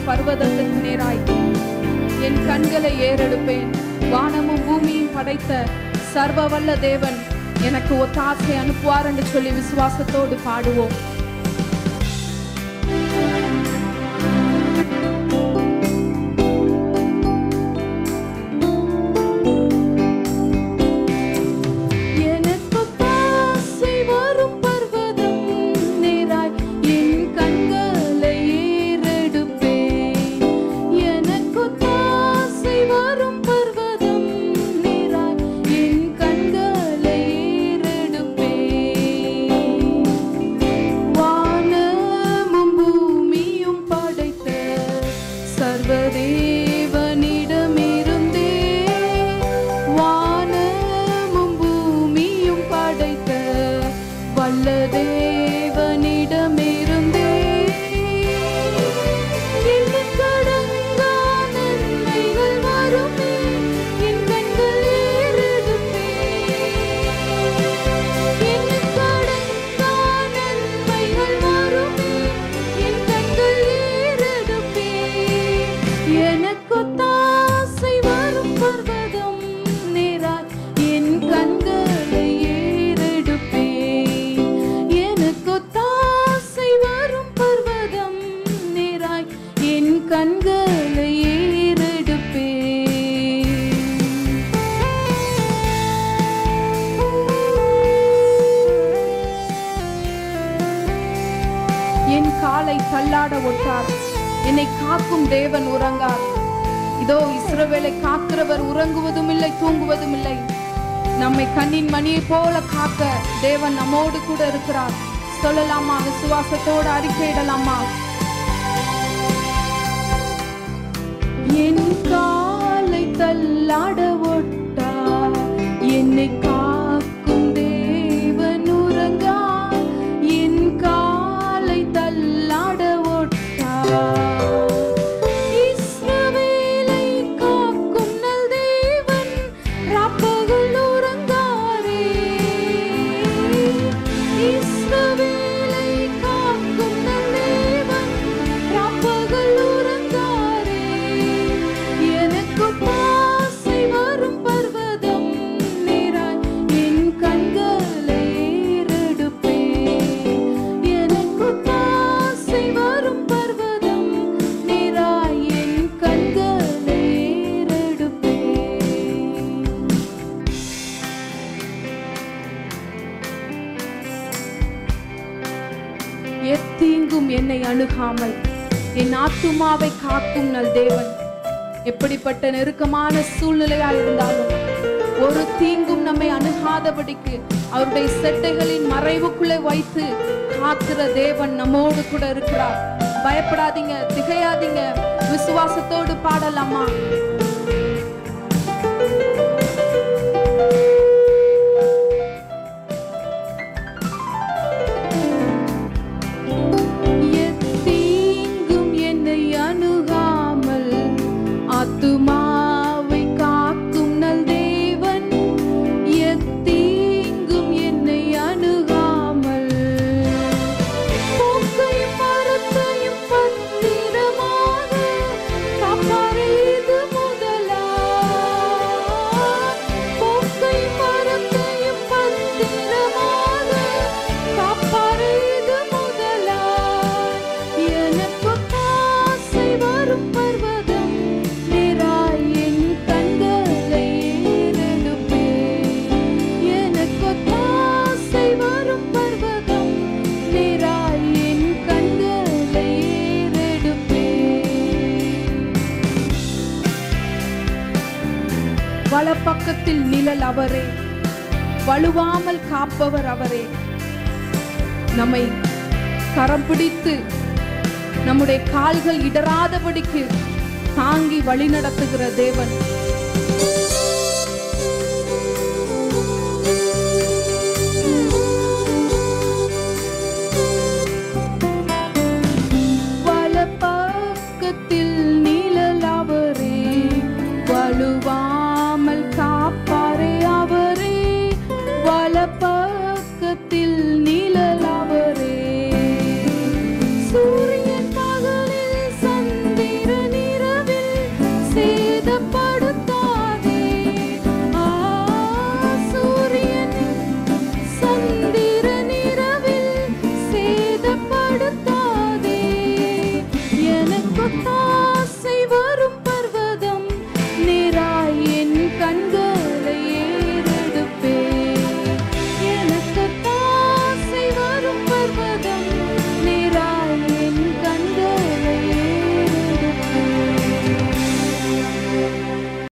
பர்வதத்துக்கு நேராய் என் கண்களை ஏறெடுப்பேன் வானமும் பூமியும் படைத்த சர்வ வல்ல தேவன் எனக்கு ஒத்தாசை அனுப்புவார் என்று சொல்லி விசுவாசத்தோடு பாடுவோம் எனக்கு ஒத்தாசை வரும் பர்வதம் நேராய் என் கண்களை ஏறெடுப்பேன் எனக்கு ஒத்தாசை வரும் பர்வதம் நேராய் என் கண்களை ஏறெடுப்பேன் வானமும் பூமியும் படைத்த சர்வதேவனிடமிருந்தே வானமும் பூமியும் படைத்த வல்ல தேவனிடமிருந்தே எண்ணிக்கடங்கா நன்மைகள் வருமே, என் கண்கள் ஏறெடுப்பேன். எண்ணிக்கடங்கா நன்மைகள் வருமே, என் கண்கள் ஏறெடுப்பேன். எனக்கொத்தாசை வரும் பர்வதம் நேராய் என் கண்களை ஏறெடுப்பேன். எனக்கொத்தாசை வரும் பர்வதம் நேராய் என் கண்களை ஏறெடுப்பேன் என் காலை தள்ளாட ஒட்டார் என்னை காக்கும் தேவன் உறங்கார் இதோ இஸ்ரவேலை காக்கிறவர் உறங்குவதும் இல்லை தூங்குவதும் இல்லை நம்மை கண்ணின் மணியை போல காக்க தேவன் நம்மோடு கூட இருக்கிறார் சொல்லலாமா விசுவாசத்தோடு அறிக்கையிடலாமா என் காலை தள்ளாட ஒட்டா என்னை காக்கும் தேவன் உறங்கா என் காலை தள்ளாட ஒட்டா இஸ்ரவேலை காக்கும் நல் தேவன் ராப்பகல் உறங்காரே இஸ்ரவேலை காக்கும் நல் தேவன் ராப்பகல் உறங்காரே எனக்கு பாசை வரும் பர்வதம் நேராய் என் கண்களை ஏறெடுப்பேன் எனக்கு பாசை வரும் பர்வதம் நேராய் என் கண்களை ஏறெடுப்பேன் எத்தீங்கும் என்னை அணுகாமல் என் ஆத்துமாவை காக்கும் நல் தேவன் எப்படிப்பட்ட நெருக்கமான சூழ்நிலையா இருந்தாலும் ஒரு தீங்கும் நம்மை அணுகாதபடிக்கு அவருடைய செட்டைகளின் மறைவுக்குள்ளே வைத்து காக்கிற தேவன் நம்மோடு கூட இருக்கிறார் பயப்படாதீங்க திகையாதீங்க விசுவாசத்தோடு பாடலாமா எத்தீங்கும் என்னை அணுகாமல் ஆத்துமாவை காக்கும் நல் தேவன் எத்தீங்கும் என்னை அணுகாமல் போக்கையும் மரத்தையும் பத்திரமாக காப்பாரே இது முதலா போக்கையும் மரத்தையும் பத்திரமாக காப்பாரே இது முதலா எனக்கு ஆசை வரும் பர்வதம் நேராய் என் கண்களை ஏறெடுப்பேன் எனக்கு ஆசை வரும் பர்வதம் நேராய் என் கண்களை ஏறெடுப்பேன் வலப்பக்கத்தில் நிழல் அவரே வலுவாமல் காப்பவர் அவரே நம்மை கரம் பிடித்து நம்முடைய கால்கள் இடராதபடிக்கு தாங்கி வழிநடத்துகிற தேவன் வலப்பக்கத்தில் நிழல் அவரே வலுவாமல் காப்பாரே அவரே வலப்பக்கத்தில் நீ